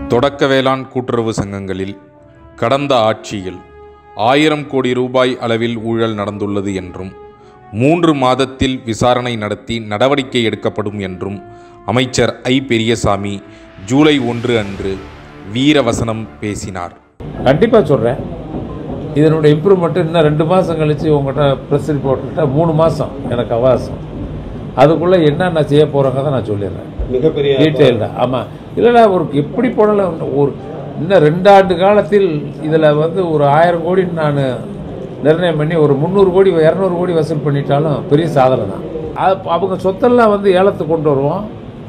தொடக்க வேளாண் கூட்டுறவு சங்கங்களில் கடந்த ஆட்சியில் ஆயிரம் கோடி ரூபாய் அளவில் ஊழல் நடந்துள்ளது என்றும் மூன்று மாதத்தில் விசாரணை நடத்தி நடவடிக்கை எடுக்கப்படும் என்றும் அமைச்சர் ஐ பெரியசாமி ஜூலை ஒன்று அன்று வீரவசனம் பேசினார் கண்டிப்பாக சொல்கிறேன் இதனுடைய இம்ப்ரூவ்மெண்ட்டு இன்னும் ரெண்டு மாதம் கழித்து உங்கள்கிட்ட ப்ரெஸ் ரிப்போர்ட்கிட்ட மூணு மாதம் எனக்கு அவகாசம் அதுக்குள்ளே என்னென்ன செய்ய போகிறாங்க தான் நான் சொல்லிடுறேன் மிகப்பெரிய டீட்டெயில்டாக ஆமாம் இல்லைடா ஒரு எப்படி போனாலும் ஒரு இன்னும் ரெண்டாண்டு காலத்தில் இதில் வந்து ஒரு ஆயிரம் கோடி நான் நிர்ணயம் பண்ணி ஒரு முந்நூறு கோடி இரநூறு கோடி வசூல் பண்ணிட்டாலும் பெரிய சாதனை தான் அது அவங்க சொத்தெல்லாம் வந்து ஏலத்துக்கு கொண்டு வருவோம்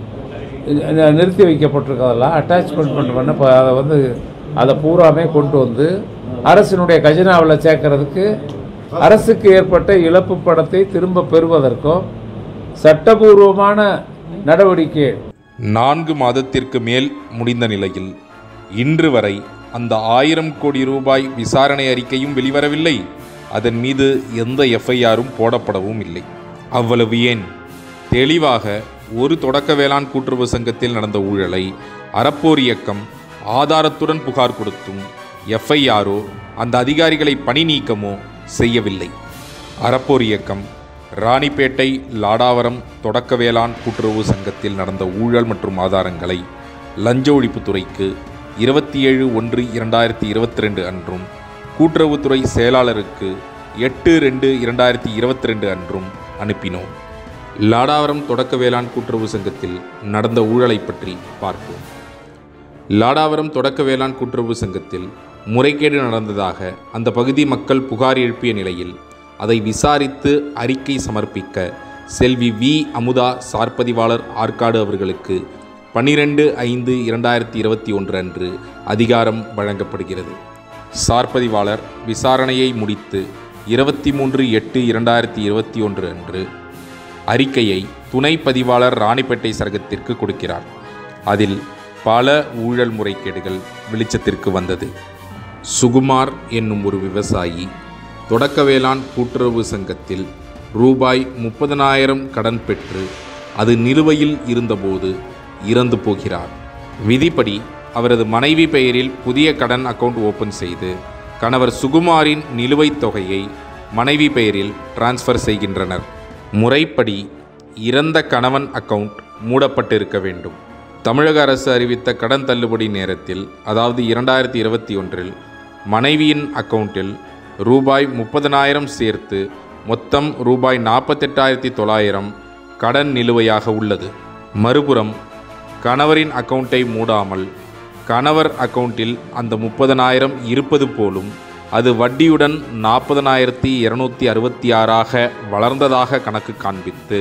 இது நிறுத்தி வைக்கப்பட்டிருக்கதெல்லாம் அட்டாச்மெண்ட் பண்ண இப்போ அதை வந்து அதை பூராமே கொண்டு வந்து அரசினுடைய கஜனாவில் சேர்க்கறதுக்கு அரசுக்கு ஏற்பட்ட இழப்பு பணத்தை திரும்ப பெறுவதற்கும் சட்டபூர்வமான நடவடிக்கை நான்கு மாதத்திற்கு மேல் முடிந்த நிலையில் இன்று வரை அந்த ஆயிரம் கோடி ரூபாய் விசாரணை அறிக்கையும் வெளிவரவில்லை அதன் மீது எந்த எஃப்ஐஆரும் போடப்படவும் இல்லை அவ்வளவு ஏன் தெளிவாக ஒரு தொடக்க வேளாண் கூட்டுறவு சங்கத்தில் நடந்த ஊழலை அறப்போர் இயக்கம் ஆதாரத்துடன் புகார் கொடுத்தும் எஃப்ஐஆரோ அந்த அதிகாரிகளை பணி நீக்கமோ செய்யவில்லை அறப்போர் இயக்கம் ராணிப்பேட்டை லாடாவரம் தொடக்க வேளாண் கூட்டுறவு சங்கத்தில் நடந்த ஊழல் மற்றும் ஆதாரங்களை லஞ்ச ஒழிப்புத்துறைக்கு இருபத்தி ஏழு ஒன்று இரண்டாயிரத்தி இருபத்தி ரெண்டு அன்றும் கூட்டுறவுத்துறை செயலாளருக்கு எட்டு ரெண்டு இரண்டாயிரத்தி இருபத்தி ரெண்டு அன்றும் அனுப்பினோம் லாடாவரம் தொடக்க வேளாண் கூட்டுறவு சங்கத்தில் நடந்த ஊழலை பற்றி பார்ப்போம் லாடாவரம் தொடக்க வேளாண் கூட்டுறவு சங்கத்தில் முறைகேடு நடந்ததாக அந்த பகுதி மக்கள் புகார் எழுப்பிய நிலையில் அதை விசாரித்து அறிக்கை சமர்ப்பிக்க செல்வி வி அமுதா சார்பதிவாளர் ஆற்காடு அவர்களுக்கு பன்னிரெண்டு ஐந்து இரண்டாயிரத்தி இருபத்தி ஒன்று அன்று அதிகாரம் வழங்கப்படுகிறது சார்பதிவாளர் விசாரணையை முடித்து இருபத்தி மூன்று எட்டு இரண்டாயிரத்தி இருபத்தி ஒன்று அன்று அறிக்கையை துணை பதிவாளர் ராணிப்பேட்டை சரகத்திற்கு கொடுக்கிறார் அதில் பல ஊழல் முறைகேடுகள் வெளிச்சத்திற்கு வந்தது சுகுமார் என்னும் ஒரு விவசாயி தொடக்க வேளாண் கூட்டுறவு சங்கத்தில் ரூபாய் முப்பதனாயிரம் கடன் பெற்று அது நிலுவையில் இருந்தபோது இறந்து போகிறார் விதிப்படி அவரது மனைவி பெயரில் புதிய கடன் அக்கவுண்ட் ஓபன் செய்து கணவர் சுகுமாரின் நிலுவைத் தொகையை மனைவி பெயரில் டிரான்ஸ்ஃபர் செய்கின்றனர் முறைப்படி இறந்த கணவன் அக்கவுண்ட் மூடப்பட்டிருக்க வேண்டும் தமிழக அரசு அறிவித்த கடன் தள்ளுபடி நேரத்தில் அதாவது இரண்டாயிரத்தி இருபத்தி ஒன்றில் மனைவியின் அக்கவுண்டில் ரூபாய் முப்பதனாயிரம் சேர்த்து மொத்தம் ரூபாய் நாற்பத்தெட்டாயிரத்தி தொள்ளாயிரம் கடன் நிலுவையாக உள்ளது மறுபுறம் கணவரின் அக்கவுண்டை மூடாமல் கணவர் அக்கவுண்டில் அந்த முப்பதனாயிரம் இருப்பது போலும் அது வட்டியுடன் நாற்பதனாயிரத்தி இருநூத்தி அறுபத்தி ஆறாக வளர்ந்ததாக கணக்கு காண்பித்து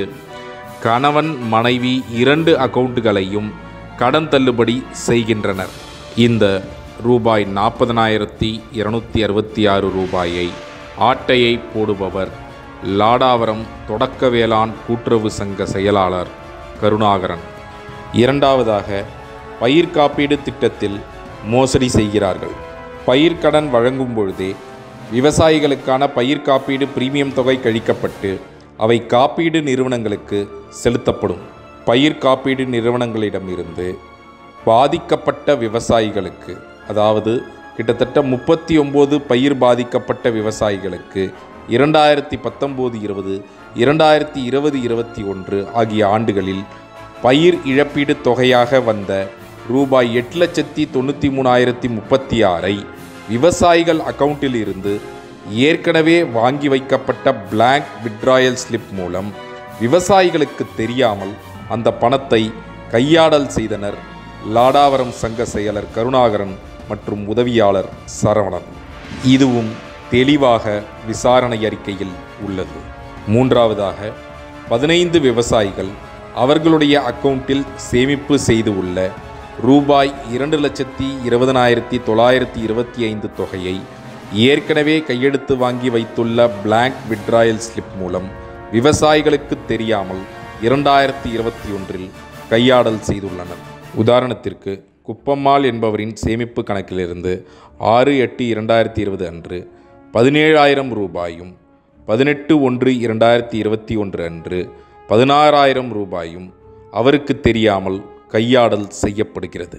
கணவன் மனைவி இரண்டு அக்கவுண்டுகளையும் கடன் தள்ளுபடி செய்கின்றனர் இந்த ரூபாய் நாற்பதனாயிரத்தி இருநூத்தி அறுபத்தி ஆறு ரூபாயை ஆட்டையை போடுபவர் லாடாவரம் தொடக்க வேளாண் கூட்டுறவு சங்க செயலாளர் கருணாகரன் இரண்டாவதாக பயிர் காப்பீடு திட்டத்தில் மோசடி செய்கிறார்கள் பயிர்க்கடன் வழங்கும் பொழுதே விவசாயிகளுக்கான பயிர் காப்பீடு பிரீமியம் தொகை கழிக்கப்பட்டு அவை காப்பீடு நிறுவனங்களுக்கு செலுத்தப்படும் பயிர் காப்பீடு நிறுவனங்களிடமிருந்து பாதிக்கப்பட்ட விவசாயிகளுக்கு அதாவது கிட்டத்தட்ட முப்பத்தி ஒம்பது பயிர் பாதிக்கப்பட்ட விவசாயிகளுக்கு இரண்டாயிரத்தி பத்தொம்போது இருபது இரண்டாயிரத்தி இருபது இருபத்தி ஒன்று ஆகிய ஆண்டுகளில் பயிர் இழப்பீடு தொகையாக வந்த ரூபாய் எட்டு லட்சத்தி தொண்ணூற்றி மூணாயிரத்தி முப்பத்தி ஆறை விவசாயிகள் அக்கவுண்டில் இருந்து ஏற்கனவே வாங்கி வைக்கப்பட்ட பிளாங்க் விட்ராயல் ஸ்லிப் மூலம் விவசாயிகளுக்கு தெரியாமல் அந்த பணத்தை கையாடல் செய்தனர் லாடாவரம் சங்க செயலர் கருணாகரன் மற்றும் உதவியாளர் சரவணன் இதுவும் தெளிவாக விசாரணை அறிக்கையில் உள்ளது மூன்றாவதாக பதினைந்து விவசாயிகள் அவர்களுடைய அக்கவுண்டில் சேமிப்பு செய்து உள்ள ரூபாய் இரண்டு லட்சத்தி இருபதனாயிரத்தி தொள்ளாயிரத்தி இருபத்தி ஐந்து தொகையை ஏற்கனவே கையெழுத்து வாங்கி வைத்துள்ள பிளாங்க் விட்ராயல் ஸ்லிப் மூலம் விவசாயிகளுக்கு தெரியாமல் இரண்டாயிரத்தி இருபத்தி ஒன்றில் கையாடல் செய்துள்ளனர் உதாரணத்திற்கு குப்பம்மாள் என்பவரின் சேமிப்பு கணக்கிலிருந்து ஆறு எட்டு இரண்டாயிரத்தி இருபது அன்று பதினேழாயிரம் ரூபாயும் பதினெட்டு ஒன்று இரண்டாயிரத்தி இருபத்தி ஒன்று அன்று பதினாறாயிரம் ரூபாயும் அவருக்கு தெரியாமல் கையாடல் செய்யப்படுகிறது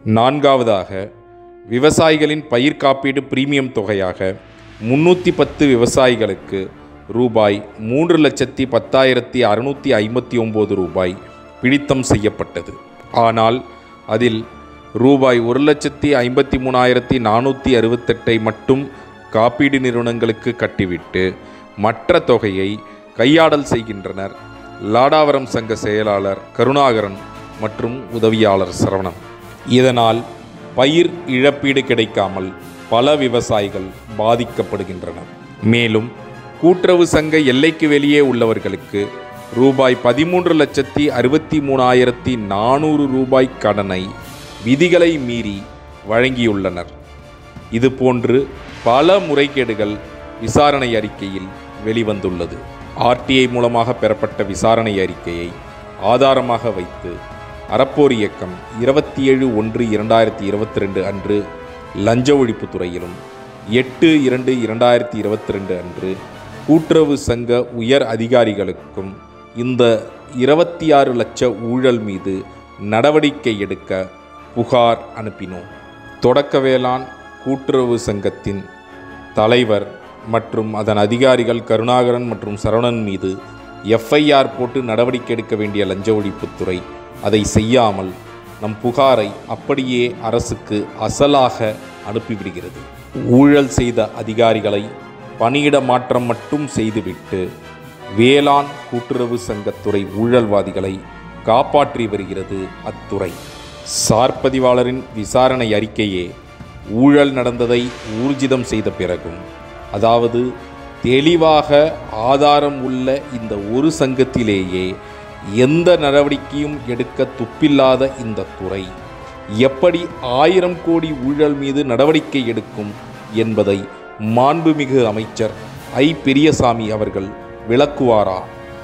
நான்காவதாக விவசாயிகளின் பயிர் காப்பீடு பிரீமியம் தொகையாக முன்னூற்றி பத்து விவசாயிகளுக்கு ரூபாய் மூன்று லட்சத்தி பத்தாயிரத்தி அறுநூற்றி ஐம்பத்தி ஒம்பது ரூபாய் பிடித்தம் செய்யப்பட்டது ஆனால் அதில் ரூபாய் ஒரு லட்சத்தி ஐம்பத்தி மூணாயிரத்தி நானூற்றி அறுபத்தெட்டை மட்டும் காப்பீடு நிறுவனங்களுக்கு கட்டிவிட்டு மற்ற தொகையை கையாடல் செய்கின்றனர் லாடாவரம் சங்க செயலாளர் கருணாகரன் மற்றும் உதவியாளர் சரவணன் இதனால் பயிர் இழப்பீடு கிடைக்காமல் பல விவசாயிகள் பாதிக்கப்படுகின்றனர் மேலும் கூட்டுறவு சங்க எல்லைக்கு வெளியே உள்ளவர்களுக்கு ரூபாய் பதிமூன்று லட்சத்தி அறுபத்தி மூணாயிரத்தி நானூறு ரூபாய் கடனை விதிகளை மீறி வழங்கியுள்ளனர் இதுபோன்று பல முறைகேடுகள் விசாரணை அறிக்கையில் வெளிவந்துள்ளது ஆர்டிஐ மூலமாக பெறப்பட்ட விசாரணை அறிக்கையை ஆதாரமாக வைத்து அறப்போர் இயக்கம் இருபத்தி ஏழு ஒன்று இரண்டாயிரத்தி இருபத்தி ரெண்டு அன்று லஞ்ச ஒழிப்புத் துறையிலும் எட்டு இரண்டு இரண்டாயிரத்தி இருபத்தி ரெண்டு அன்று கூட்டுறவு சங்க உயர் அதிகாரிகளுக்கும் இந்த இருபத்தி ஆறு லட்ச ஊழல் மீது நடவடிக்கை எடுக்க புகார் அனுப்பினோம் தொடக்க வேளாண் கூட்டுறவு சங்கத்தின் தலைவர் மற்றும் அதன் அதிகாரிகள் கருணாகரன் மற்றும் சரவணன் மீது எஃப்ஐஆர் போட்டு நடவடிக்கை எடுக்க வேண்டிய லஞ்ச ஒழிப்புத்துறை அதை செய்யாமல் நம் புகாரை அப்படியே அரசுக்கு அசலாக அனுப்பிவிடுகிறது ஊழல் செய்த அதிகாரிகளை பணியிட மாற்றம் மட்டும் செய்துவிட்டு வேளாண் கூட்டுறவு சங்கத்துறை ஊழல்வாதிகளை காப்பாற்றி வருகிறது அத்துறை சார்பதிவாளரின் விசாரணை அறிக்கையே ஊழல் நடந்ததை ஊர்ஜிதம் செய்த பிறகும் அதாவது தெளிவாக ஆதாரம் உள்ள இந்த ஒரு சங்கத்திலேயே எந்த நடவடிக்கையும் எடுக்க துப்பில்லாத இந்த துறை எப்படி ஆயிரம் கோடி ஊழல் மீது நடவடிக்கை எடுக்கும் என்பதை மாண்புமிகு அமைச்சர் ஐ பெரியசாமி அவர்கள் விளக்குவாரா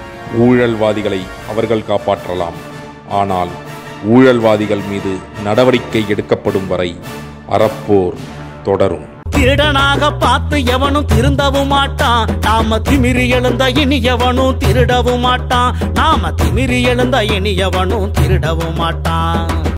ஊழல்வாதிகளை அவர்கள் காப்பாற்றலாம் ஆனால் ஊழல்வாதிகள் மீது நடவடிக்கை எடுக்கப்படும் வரை அறப்போர் தொடரும் திருடனாக பார்த்து எவனும் திருந்தவும் மாட்டான் நாம திமிரி எழுந்த இனி எவனும் திருடவும் மாட்டான் நாம திமிரி எழுந்த இனி எவனும் திருடவும் மாட்டான்